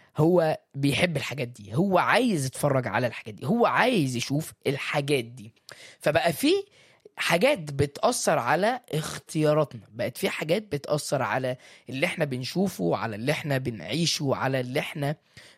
هو بيحب الحاجات دي هو عايز يتفرج على الحاجات دي هو عايز يشوف الحاجات دي فبقى في حاجات بتأثر على اختياراتنا بقت في حاجات بتأثر على اللي احنا بنشوفه على اللي احنا بنعيشه على اللي احنا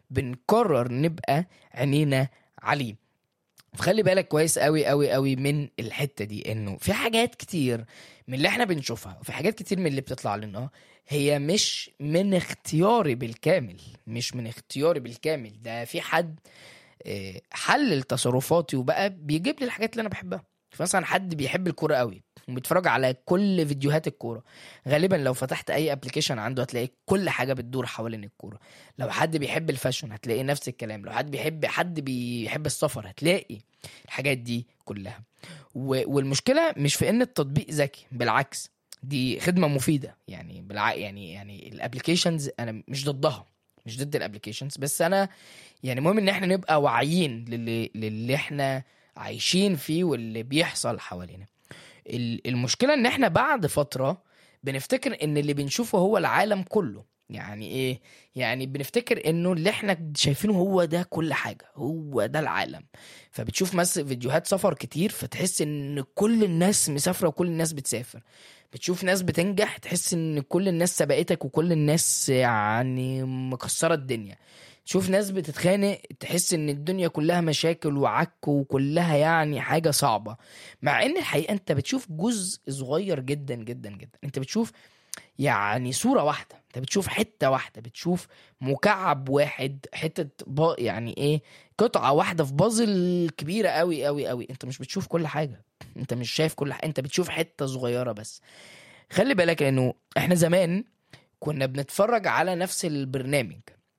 بنقرر نبقى عينينا عليه فخلي بالك كويس قوي قوي قوي من الحتة دي انه في حاجات كتير من اللي احنا بنشوفها وفي حاجات كتير من اللي بتطلع لنا هي مش من اختياري بالكامل مش من اختياري بالكامل ده في حد آه، حلل تصرفاتي وبقى بيجيب لي الحاجات اللي انا بحبها مثلا حد بيحب الكوره قوي وبيتفرج على كل فيديوهات الكوره غالبا لو فتحت اي ابلكيشن عنده هتلاقي كل حاجه بتدور حوالين الكوره لو حد بيحب الفاشن هتلاقي نفس الكلام لو حد بيحب حد بيحب السفر هتلاقي الحاجات دي كلها و- والمشكله مش في ان التطبيق ذكي بالعكس دي خدمه مفيده يعني بالع... يعني يعني الابلكيشنز انا مش ضدها مش ضد الابلكيشنز بس انا يعني مهم ان احنا نبقى واعيين للي, للي احنا عايشين فيه واللي بيحصل حوالينا ال- المشكله ان احنا بعد فتره بنفتكر ان اللي بنشوفه هو العالم كله يعني ايه يعني بنفتكر انه اللي احنا شايفينه هو ده كل حاجه هو ده العالم فبتشوف مثلا فيديوهات سفر كتير فتحس ان كل الناس مسافره وكل الناس بتسافر بتشوف ناس بتنجح تحس ان كل الناس سبقتك وكل الناس يعني مكسره الدنيا تشوف ناس بتتخانق تحس ان الدنيا كلها مشاكل وعك وكلها يعني حاجه صعبه مع ان الحقيقه انت بتشوف جزء صغير جدا جدا جدا انت بتشوف يعني صورة واحدة انت بتشوف حتة واحدة بتشوف مكعب واحد حتة با يعني ايه قطعة واحدة في بازل كبيرة قوي قوي قوي انت مش بتشوف كل حاجة انت مش شايف كل حاجة انت بتشوف حتة صغيرة بس خلي بالك انه احنا زمان كنا بنتفرج على نفس البرنامج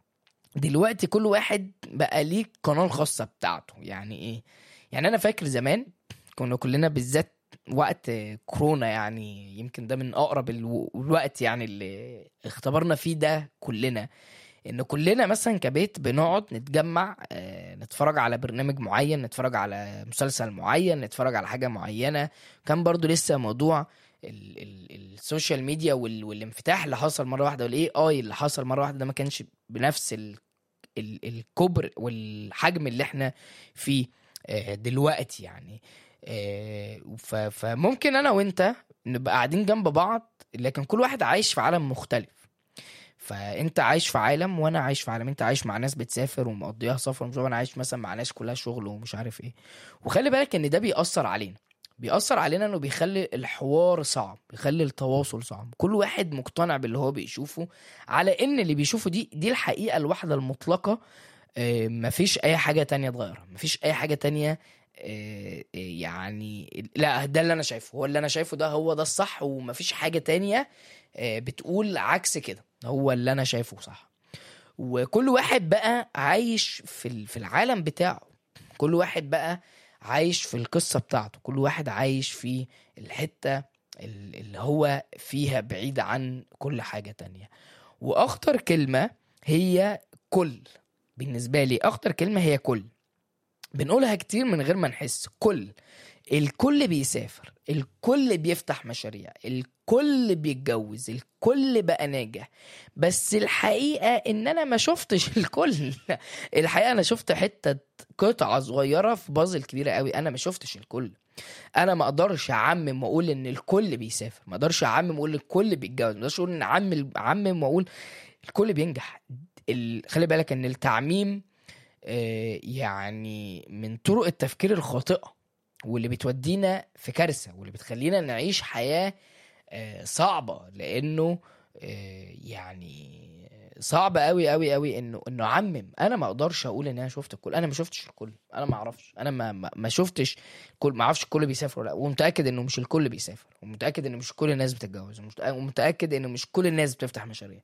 دلوقتي كل واحد بقى ليه قناة الخاصة بتاعته يعني ايه يعني انا فاكر زمان كنا كلنا بالذات وقت كورونا يعني يمكن ده من اقرب الو- الوقت يعني اللي اختبرنا فيه ده كلنا ان كلنا مثلا كبيت بنقعد نتجمع آه، نتفرج على برنامج معين نتفرج على مسلسل معين نتفرج على حاجة معينة كان برضو لسه موضوع ال- ال- السوشيال ميديا وال- والانفتاح اللي حصل مرة واحدة والاي اي اللي حصل مرة واحدة ده ما كانش بنفس ال- ال- الكبر والحجم اللي احنا فيه آه، دلوقتي يعني آه، ف- فممكن انا وانت نبقى قاعدين جنب بعض لكن كل واحد عايش في عالم مختلف فانت عايش في عالم وانا عايش في عالم انت عايش مع ناس بتسافر ومقضيها سفر ومش انا عايش مثلا مع ناس كلها شغل ومش عارف ايه وخلي بالك ان ده بيأثر علينا بيأثر علينا انه بيخلي الحوار صعب بيخلي التواصل صعب كل واحد مقتنع باللي هو بيشوفه على ان اللي بيشوفه دي دي الحقيقة الواحدة المطلقة آه، مفيش اي حاجة تانية تغيرها مفيش اي حاجة تانية آه، آه، يعني لا ده اللي انا شايفه هو اللي انا شايفه ده هو ده الصح ومفيش حاجة تانية آه، بتقول عكس كده هو اللي انا شايفه صح وكل واحد بقى عايش في ال- في العالم بتاعه كل واحد بقى عايش في القصة بتاعته كل واحد عايش في الحتة ال- اللي هو فيها بعيد عن كل حاجة تانية واخطر كلمة هي كل بالنسبة لي اخطر كلمة هي كل بنقولها كتير من غير ما نحس كل الكل بيسافر الكل بيفتح مشاريع الكل بيتجوز الكل بقى ناجح بس الحقيقة ان انا ما شفتش الكل الحقيقة انا شفت حتة قطعة صغيرة في بازل كبيرة قوي انا ما شفتش الكل انا ما اقدرش اعمم واقول ان الكل بيسافر ما اقدرش اعمم واقول الكل بيتجوز ما اقدرش اقول ان اعمم اعمم واقول الكل بينجح ال... خلي بالك ان التعميم آه، يعني من طرق التفكير الخاطئة واللي بتودينا في كارثة واللي بتخلينا نعيش حياة آه، صعبة لأنه آه، يعني صعب قوي قوي قوي انه انه اعمم انا ما اقدرش اقول ان انا شفت الكل انا ما شفتش الكل انا ما اعرفش انا ما ما ما شفتش الكل ما اعرفش الكل بيسافر ولا لا ومتاكد انه مش الكل بيسافر ومتاكد ان مش كل الناس بتتجوز ومت- ومتاكد انه مش كل الناس بتفتح مشاريع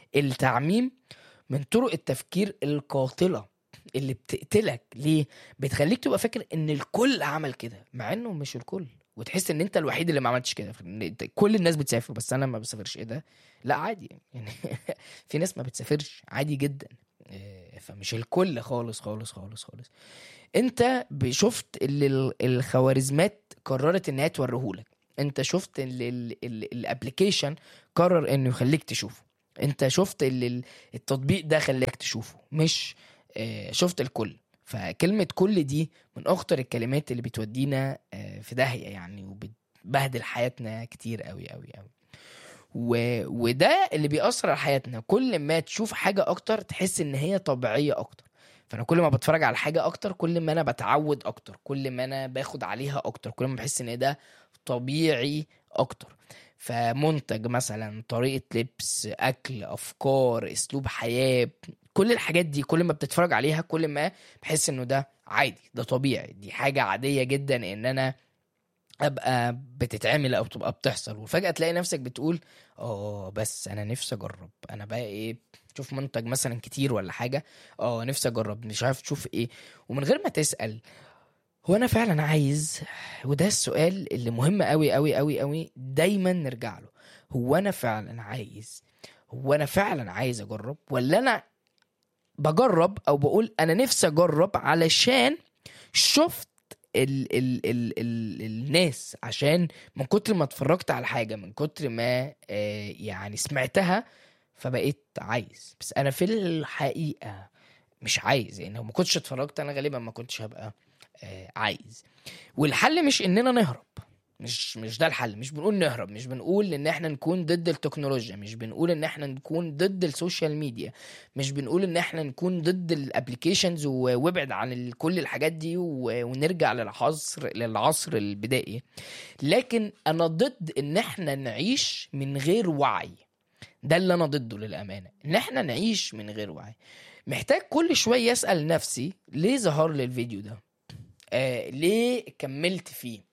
التعميم من طرق التفكير القاتله اللي بتقتلك ليه بتخليك تبقى فاكر ان الكل عمل كده مع انه مش الكل وتحس ان انت الوحيد اللي ما عملتش كده إن أنت- كل الناس بتسافر بس انا ما بسافرش ايه ده لا عادي يعني في ناس ما بتسافرش عادي جدا إيه، فمش الكل خالص خالص خالص خالص انت شفت اللي ال- الخوارزمات قررت ان هي توريهولك انت شفت الابلكيشن قرر انه يخليك تشوفه انت شفت اللي ال- التطبيق ده خلاك تشوفه مش آه، شفت الكل فكلمة كل دي من أخطر الكلمات اللي بتودينا آه، في داهية يعني وبتبهدل حياتنا كتير قوي قوي قوي و... وده اللي بيأثر على حياتنا كل ما تشوف حاجة أكتر تحس إن هي طبيعية أكتر فأنا كل ما بتفرج على حاجة أكتر كل ما أنا بتعود أكتر كل ما أنا باخد عليها أكتر كل ما بحس إن ده طبيعي أكتر فمنتج مثلا طريقة لبس أكل أفكار أسلوب حياة كل الحاجات دي كل ما بتتفرج عليها كل ما بحس إنه ده عادي ده طبيعي دي حاجة عادية جدا إن أنا ابقى بتتعمل او تبقى بتحصل وفجاه تلاقي نفسك بتقول اه بس انا نفسي اجرب انا بقى ايه تشوف منتج مثلا كتير ولا حاجه اه نفسي اجرب مش عارف تشوف ايه ومن غير ما تسال هو انا فعلا عايز وده السؤال اللي مهم قوي قوي قوي قوي دايما نرجع له هو انا فعلا عايز هو انا فعلا عايز اجرب ولا انا بجرب او بقول انا نفسي اجرب علشان شفت ال ال ال ال الناس عشان من كتر ما اتفرجت على حاجه من كتر ما آه يعني سمعتها فبقيت عايز بس انا في الحقيقه مش عايز يعني لو ما كنتش اتفرجت انا غالبا ما كنتش هبقى آه عايز والحل مش اننا نهرب مش مش ده الحل مش بنقول نهرب مش بنقول ان احنا نكون ضد التكنولوجيا مش بنقول ان احنا نكون ضد السوشيال ميديا مش بنقول ان احنا نكون ضد الابليكيشنز وابعد عن ال- كل الحاجات دي و- ونرجع للعصر للعصر البدائي لكن انا ضد ان احنا نعيش من غير وعي ده اللي انا ضده للامانه ان احنا نعيش من غير وعي محتاج كل شويه اسال نفسي ليه ظهر لي الفيديو ده آه ليه كملت فيه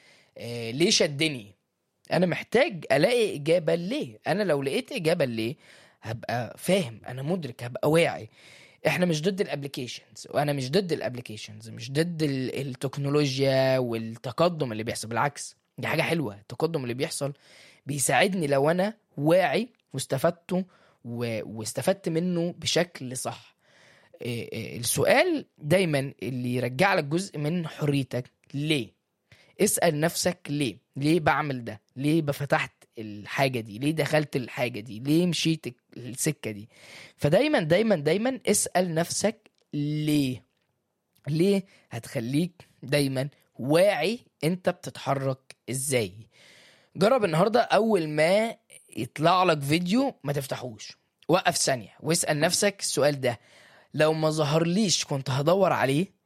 آه ليه شدني انا محتاج الاقي اجابه ليه انا لو لقيت اجابه ليه هبقى فاهم انا مدرك هبقى واعي احنا مش ضد الابلكيشنز وانا مش ضد الابلكيشنز مش ضد ال- التكنولوجيا والتقدم اللي بيحصل بالعكس دي حاجه حلوه التقدم اللي بيحصل بيساعدني لو انا واعي واستفدته و... واستفدت منه بشكل صح إيه إيه السؤال دايما اللي يرجع لك جزء من حريتك ليه اسأل نفسك ليه ليه بعمل ده ليه بفتحت الحاجة دي ليه دخلت الحاجة دي ليه مشيت السكة دي فدايما دايما دايما اسأل نفسك ليه ليه هتخليك دايما واعي انت بتتحرك ازاي جرب النهاردة اول ما يطلع لك فيديو ما تفتحوش وقف ثانية واسأل نفسك السؤال ده لو ما ظهرليش كنت هدور عليه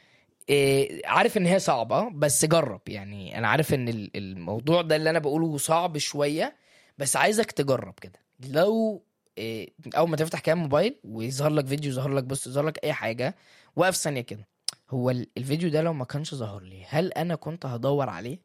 إيه عارف ان هي صعبة بس جرب يعني انا عارف ان ال- الموضوع ده اللي انا بقوله صعب شوية بس عايزك تجرب كده لو إيه اول ما تفتح كام موبايل ويظهر لك فيديو يظهر لك بص يظهر لك اي حاجة وقف ثانية كده هو ال- الفيديو ده لو ما كانش ظهر لي هل انا كنت هدور عليه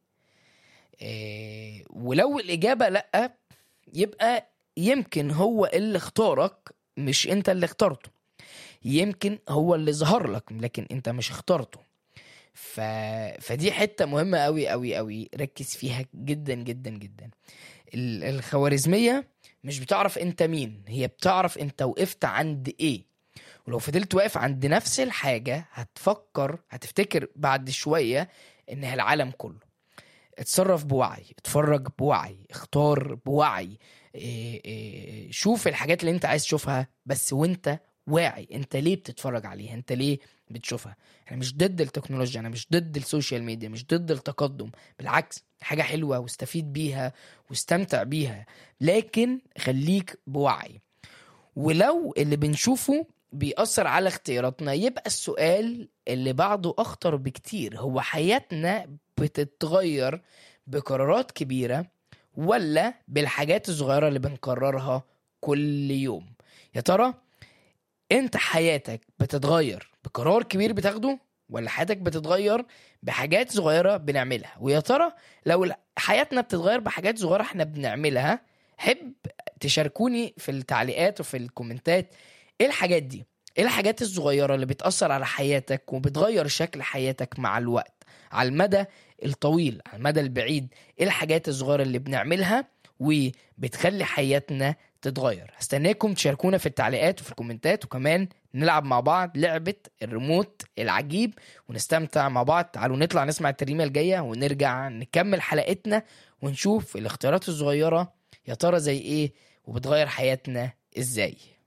إيه ولو الاجابة لا يبقى يمكن هو اللي اختارك مش انت اللي اخترته يمكن هو اللي ظهر لك لكن انت مش اخترته ف... فدي حته مهمه قوي قوي قوي ركز فيها جدا جدا جدا ال- الخوارزميه مش بتعرف انت مين هي بتعرف انت وقفت عند ايه ولو فضلت واقف عند نفس الحاجه هتفكر هتفتكر بعد شويه انها العالم كله اتصرف بوعي اتفرج بوعي اختار بوعي إيه إيه شوف الحاجات اللي انت عايز تشوفها بس وانت واعي انت ليه بتتفرج عليها انت ليه بتشوفها انا مش ضد التكنولوجيا انا مش ضد السوشيال ميديا مش ضد التقدم بالعكس حاجة حلوة واستفيد بيها واستمتع بيها لكن خليك بوعي ولو اللي بنشوفه بيأثر على اختياراتنا يبقى السؤال اللي بعده أخطر بكتير هو حياتنا بتتغير بقرارات كبيرة ولا بالحاجات الصغيرة اللي بنقررها كل يوم يا ترى انت حياتك بتتغير بقرار كبير بتاخده ولا حياتك بتتغير بحاجات صغيرة بنعملها ويا ترى لو ال- حياتنا بتتغير بحاجات صغيرة احنا بنعملها حب تشاركوني في التعليقات وفي الكومنتات ايه الحاجات دي ايه الحاجات الصغيرة اللي بتأثر على حياتك وبتغير شكل حياتك مع الوقت على المدى الطويل على المدى البعيد ايه الحاجات الصغيرة اللي بنعملها وبتخلي حياتنا تتغير هستناكم تشاركونا في التعليقات وفي الكومنتات وكمان نلعب مع بعض لعبة الريموت العجيب ونستمتع مع بعض تعالوا نطلع نسمع التريمة الجاية ونرجع نكمل حلقتنا ونشوف الاختيارات الصغيرة يا ترى زي ايه وبتغير حياتنا ازاي